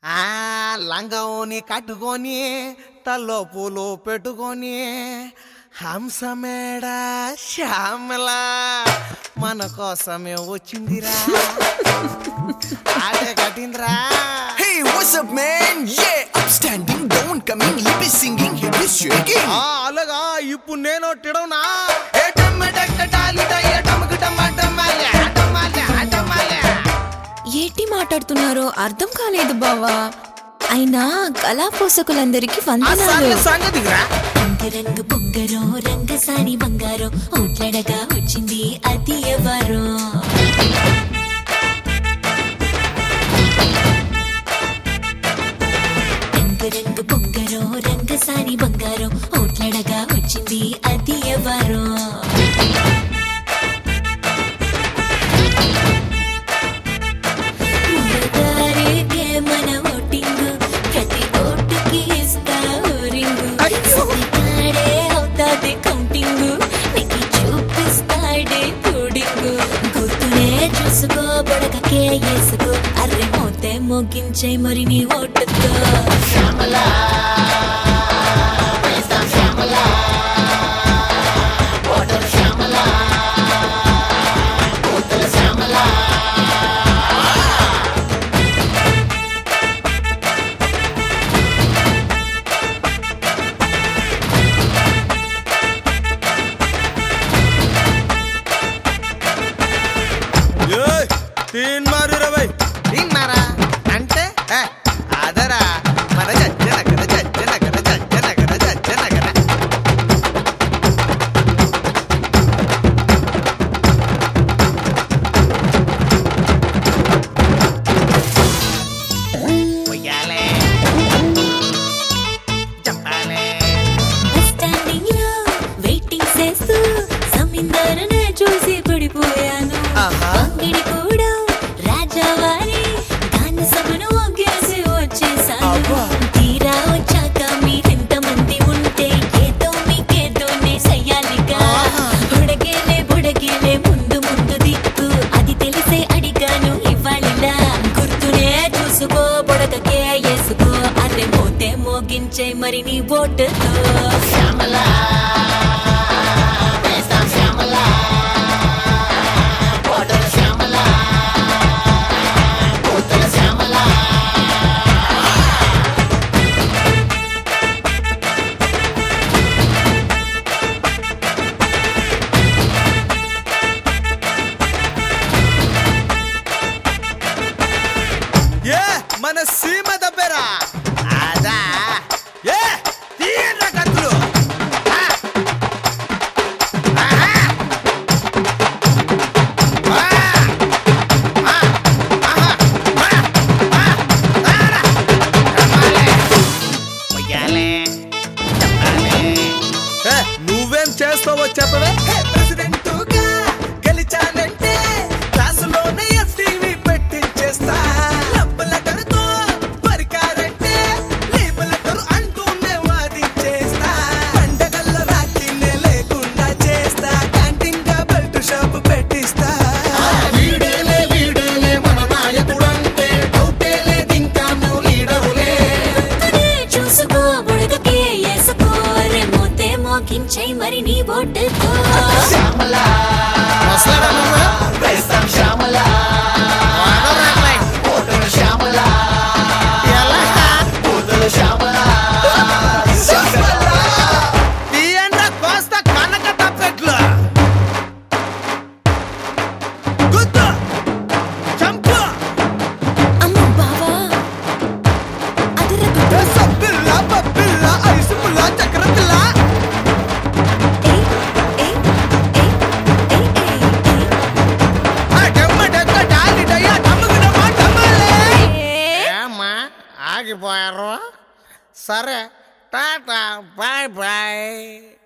ఆ లంగోని కట్టుకొని తల్లో పూలు పెట్టుకొని హంసమేడ శ్యామల మన కోసమే వచ్చిందిరా ఆడే కట్టిందిరా Hey, what's up, man? Yeah, upstanding, don't coming, lip is singing, hip is shaking. ఆ, అలాగా ఇప్పుడు నేను తిడవునా ఏంటి మాట్లాడుతున్నారో అర్థం కాలేదు బావా అయినా కళా పోషకులందరికీ వందనాలు సంగతిరా రంగు పొంగరో రంగసాని బంగారో ఓట్లాడగా వచ్చింది అది ఎవరో రంగు రంగు పొంగరో రంగసాని బంగారో ఓట్లాడగా వచ్చింది అది ఎవరో మురదారికే మన ఓటింగు ప్రతి ఓటుకి ఇస్తా రింగు సరికాడే అవుతాది కౌంటింగు నీకు చూపిస్తాడే పుడింగు గుర్తునే చూసుకో బొడకకే వేసుకో అర్రె మోతే మోగించే మరి నీ ఓటుతో ఏయ్, తీన్ మారు ఇరవై తిన్నారా అంటే ఏ, అదరా మన జజ్జ నగర జజ్జ నగర జజ్జ నగర జజ్జ నగర ఉయ్యాలే చెప్పాలే స్టాండింగ్ లో వెయిటింగ్ చేస్తూ సమీందరనే చూసి పడిపోయాను ఆహా. అంగిడి కూడా రాజావారి దాని సభను ఒగ్గేసి వచ్చేసాను అబ్బా. తీరా వచ్చాక మీరెంత మంది ఉంటే ఏదో మీకేదోనే చెయ్యాలిగా ఆహా. బుడగేలే బుడగేలే ముందు ముందు దిక్కు అది తెలిసే అడిగాను ఇవ్వాలిలా గుర్తునే చూసుకో బుడగకే వేసుకో అదే పోతే మోగించే మరి నీ ఓటుతో ఏ మన సీమ దబ్బెరా అదా ఏ తీయండ్రా కత్తులు ఆ. ఆహా. ఆ. ఆ. ఆహా. ఆ. ఆ. ఆరా. రమ్మాలే. పొయ్యాలే. చెప్పాలే. ఏ, నువ్వేం చేస్తావో చెప్పవే ప్రెసిడెంట్గా గెలిచానంటే క్లాసులోనే ఎస్టీవీ పెట్టించేస్తా లబ్బలటరుతో పరికారంటే లేబలటరు అంటూనే వాదించేస్తా పండగల్లో రాత్రినే లేకుండా చేస్తా క్యాంటీన్ గా బెల్ట్ షాప్ పెట్టిస్తా వీడేలే వీడేలే మన నాయకుడంటే డౌటే లేదు ఇంకా నువ్వు లీడరులే గుర్తునే చూసుకో బుడగకే వేసుకో రెమ్మోతే మోగించే మరి నీ ఓటుతో వస్తాడా నువ్వు తీయండ్రా కోస్తా కనక తప్పెట్లు గుద్దు చంపు అమ్మ బావా అదిరా గుర్తు. సబ్బిల్ల పబ్బిల్ల ఐసు పుల్ల చక్ర పిల్ల ఏ, ఏ, ఏ, ఏ, ఏ, ఏ. ఆ డమ్మ డక్క డాలి డయ్య డమ్మకు డమ్మ డమ్మలే ఏ. ఏమ్మా ఆగిపోయారు సరే టాటా బాయ్ బాయ్